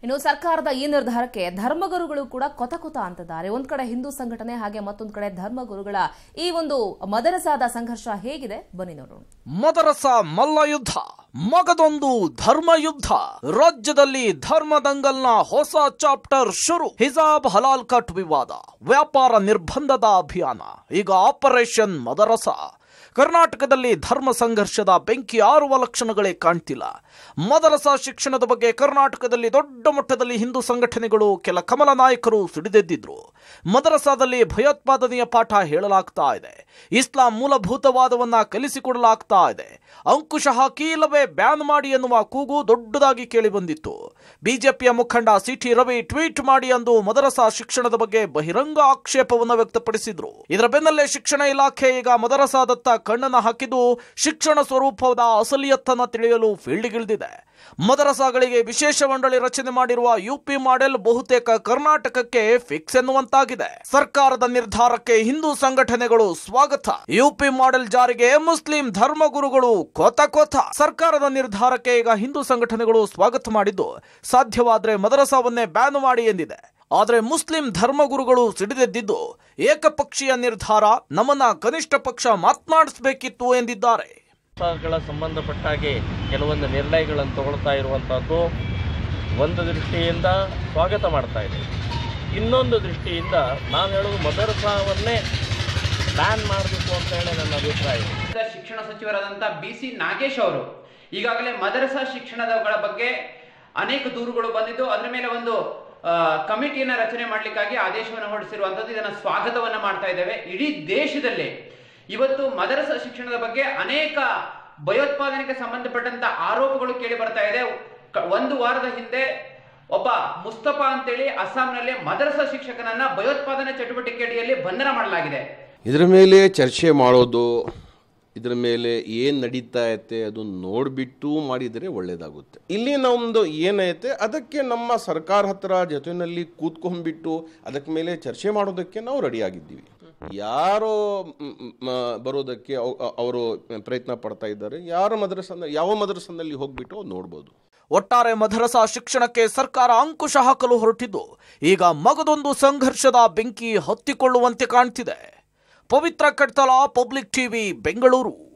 ಇನ್ನು ಸರ್ಕಾರದ ಈ ನಿರ್ಧಾರಕ್ಕೆ ಧರ್ಮಗುರುಗಳು ಕೂಡ ಕೊತ ಕೊತ ಅಂತಿದ್ದಾರೆ ಒಂದ್ ಕಡೆ ಹಿಂದೂ ಸಂಘಟನೆ ಹಾಗೆ ಮತ್ತೊಂದ್ ಕಡೆ ಧರ್ಮಗುರುಗಳ ಈ ಒಂದು ಮದರಸಾದ ಸಂಘರ್ಷ ಹೇಗಿದೆ ಬನ್ನಿ ನೋಡೋಣ ಮದರಸ ಮಲ್ಲಯುದ್ಧ ಮಗದೊಂದು ಧರ್ಮ ಯುದ್ಧ ರಾಜ್ಯದಲ್ಲಿ ಧರ್ಮ ದಂಗಲ್ನ ಹೊಸ ಚಾಪ್ಟರ್ ಶುರು ಹಿಜಾಬ್ ಹಲಾಲ್ ಕಟ್ ವಿವಾದ ವ್ಯಾಪಾರ ನಿರ್ಬಂಧದ ಅಭಿಯಾನ ಈಗ ಆಪರೇಷನ್ ಮದರಸ ಕರ್ನಾಟಕದಲ್ಲಿ ಧರ್ಮ ಸಂಘರ್ಷದ ಬೆಂಕಿ ಆರುವ ಲಕ್ಷಣಗಳೇ ಕಾಣ್ತಿಲ್ಲ ಮದರಸ ಶಿಕ್ಷಣದ ಬಗ್ಗೆ ಕರ್ನಾಟಕದಲ್ಲಿ ದೊಡ್ಡ ಮಟ್ಟದಲ್ಲಿ ಹಿಂದೂ ಸಂಘಟನೆಗಳು ಕೆಲ ಕಮಲ ನಾಯಕರು ಸಿಡಿದೆದ್ದಿದ್ರು ಮದರಸಾದಲ್ಲಿ ಭಯೋತ್ಪಾದನೆಯ ಪಾಠ ಹೇಳಲಾಗ್ತಾ ಇದೆ ಇಸ್ಲಾಂ ಮೂಲಭೂತವಾದವನ್ನ ಕಲಿಸಿಕೊಡಲಾಗ್ತಾ ಇದೆ ಅಂಕುಶ ಹಾಕಿ ಇಲ್ಲವೇ ಬ್ಯಾನ್ ಮಾಡಿ ಎನ್ನುವ ಕೂಗು ದೊಡ್ಡದಾಗಿ ಕೇಳಿಬಂದಿತ್ತು ಬಿಜೆಪಿಯ ಮುಖಂಡ ಸಿಟಿ ರವಿ ಟ್ವೀಟ್ ಮಾಡಿ ಅಂದು ಮದರಸಾ ಶಿಕ್ಷಣದ ಬಗ್ಗೆ ಬಹಿರಂಗ ಆಕ್ಷೇಪವನ್ನು ವ್ಯಕ್ತಪಡಿಸಿದ್ರು ಇದರ ಬೆನ್ನಲ್ಲೇ ಶಿಕ್ಷಣ ಇಲಾಖೆ ಈಗ ಮದರಸಾದತ್ತ ಕಣ್ಣನ್ನು ಹಾಕಿದ್ದು ಶಿಕ್ಷಣ ಸ್ವರೂಪದ ಅಸಲಿಯತ್ತನ್ನ ತಿಳಿಯಲು ಫೀಲ್ಡ್ಗಿಳಿದಿದೆ ಮದರಸಾಗಳಿಗೆ ವಿಶೇಷ ಮಂಡಳಿ ರಚನೆ ಮಾಡಿರುವ ಯುಪಿ ಮಾಡೆಲ್ ಬಹುತೇಕ ಕರ್ನಾಟಕಕ್ಕೆ ಫಿಕ್ಸ್ ಎನ್ನುವಂತಾಗಿದೆ ಸರ್ಕಾರದ ನಿರ್ಧಾರಕ್ಕೆ ಹಿಂದೂ ಸಂಘಟನೆಗಳು ಸ್ವಾಗತ ಯುಪಿ ಮಾಡೆಲ್ ಜಾರಿಗೆ ಮುಸ್ಲಿಂ ಧರ್ಮಗುರುಗಳು ಕೊತ ಕೊತ ಸರ್ಕಾರದ ನಿರ್ಧಾರಕ್ಕೆ ಈಗ ಹಿಂದೂ ಸಂಘಟನೆಗಳು ಸ್ವಾಗತ ಮಾಡಿದ್ದು ಸಾಧ್ಯವಾದ್ರೆ ಮದರಸಾವನ್ನೇ ಬ್ಯಾನ್ ಮಾಡಿ ಎಂದಿದೆ ಆದರೆ ಮುಸ್ಲಿಂ ಧರ್ಮಗುರುಗಳು ಸಿಡಿದೆದ್ದಿದ್ದು ಏಕಪಕ್ಷೀಯ ನಿರ್ಧಾರ ನಮ್ಮನ್ನ ಕನಿಷ್ಠ ಪಕ್ಷ ಮಾತನಾಡಿಸಬೇಕಿತ್ತು ಎಂದಿದ್ದಾರೆ ಗಳ ಸಂಬಂಧಪಟ್ಟ ಹಾಗೆ ಕೆಲವೊಂದು ನಿರ್ಣಯಗಳನ್ನು ತಗೊಳ್ತಾ ಇರುವಂಥದ್ದು ಒಂದು ದೃಷ್ಟಿಯಿಂದ ಸ್ವಾಗತ ಮಾಡ್ತಾ ಇದೆ ಇನ್ನೊಂದು ದೃಷ್ಟಿಯಿಂದ ನಾನು ಹೇಳೋದು ಮದರಸಾವನ್ನೇ ಬ್ಯಾನ್ ಮಾಡಬೇಕು ಅಂತ ಹೇಳಿ ನನ್ನ ಅಭಿಪ್ರಾಯ ಇದೆ ರಾಜ್ಯದ ಶಿಕ್ಷಣ ಸಚಿವರಾದಂಥ ಬಿ ಸಿ ನಾಗೇಶ್ ಅವರು ಈಗಾಗಲೇ ಮದರಸಾ ಶಿಕ್ಷಣದಗಳ ಬಗ್ಗೆ ಅನೇಕ ದೂರುಗಳು ಬಂದಿದ್ದು ಅದರ ಮೇಲೆ ಒಂದು ಆ, ಕಮಿಟಿಯನ್ನ ರಚನೆ ಮಾಡಲಿಕ್ಕಾಗಿ ಆದೇಶವನ್ನು ಹೊರಡಿಸಿರುವಂಥದ್ದು ಇದನ್ನ ಸ್ವಾಗತವನ್ನ ಮಾಡ್ತಾ ಇದ್ದೇವೆ ಇಡೀ ದೇಶದಲ್ಲಿ ಇವತ್ತು ಮದರಸಾ ಶಿಕ್ಷಣದ ಬಗ್ಗೆ ಅನೇಕ ಭಯೋತ್ಪಾದನೆಗೆ ಸಂಬಂಧಪಟ್ಟಂತ ಆರೋಪಗಳು ಕೇಳಿ ಬರ್ತಾ ಇದೆ ಕ- ಒಂದು ವಾರದ ಹಿಂದೆ ಒಬ್ಬ ಮುಸ್ತಫಾ ಅಂತೇಳಿ ಅಸ್ಸಾಂನಲ್ಲಿ ಮದರಸಾ ಶಿಕ್ಷಕನನ್ನ ಭಯೋತ್ಪಾದನೆ ಚಟುವಟಿಕೆ ಅಡಿಯಲ್ಲಿ ಬಂಧನ ಮಾಡಲಾಗಿದೆ ಇದರ ಮೇಲೆ ಚರ್ಚೆ ಮಾಡೋದು ಇದರ ಮೇಲೆ ಏನು ನಡೀತಾ ಐತೆ ಅದು ನೋಡಿಬಿಟ್ಟು ಮಾಡಿದರೆ ಒಳ್ಳೆಯದಾಗುತ್ತೆ ಇಲ್ಲಿ ನಮ್ಮದು ಏನೈತೆ ಅದಕ್ಕೆ ನಮ್ಮ ಸರ್ಕಾರ ಹತ್ರ ಜೊತೆಯಲ್ಲಿ ಕೂತ್ಕೊಂಡ್ಬಿಟ್ಟು ಅದಕ್ಕೆ ಮೇಲೆ ಚರ್ಚೆ ಮಾಡೋದಕ್ಕೆ ನಾವು ರೆಡಿಯಾಗಿದ್ದೀವಿ ಯಾರೋ ಮ್, ಮ್, ಬರೋದಕ್ಕೆ ಅವ್- ಅವರು ಪ್ರಯತ್ನ ಪಡ್ತಾ ಇದ್ದಾರೆ ಯಾರ ಮದ್ರಸನ ಯಾವ ಮದ್ರಸನಲ್ಲಿ ಹೋಗ್ಬಿಟ್ಟು ಅವ್ರು ನೋಡ್ಬೋದು ಒಟ್ಟಾರೆ ಮದರಸಾ ಶಿಕ್ಷಣಕ್ಕೆ ಸರ್ಕಾರ ಅಂಕುಶ ಹಾಕಲು ಹೊರಟಿದ್ದು ಈಗ ಮಗದೊಂದು ಸಂಘರ್ಷದ ಬೆಂಕಿ ಹತ್ತಿಕೊಳ್ಳುವಂತೆ ಕಾಣ್ತಿದೆ ಪವಿತ್ರ ಕಡ್ತಲ ಪಬ್ಲಿಕ್ ಟಿವಿ ಬೆಂಗಳೂರು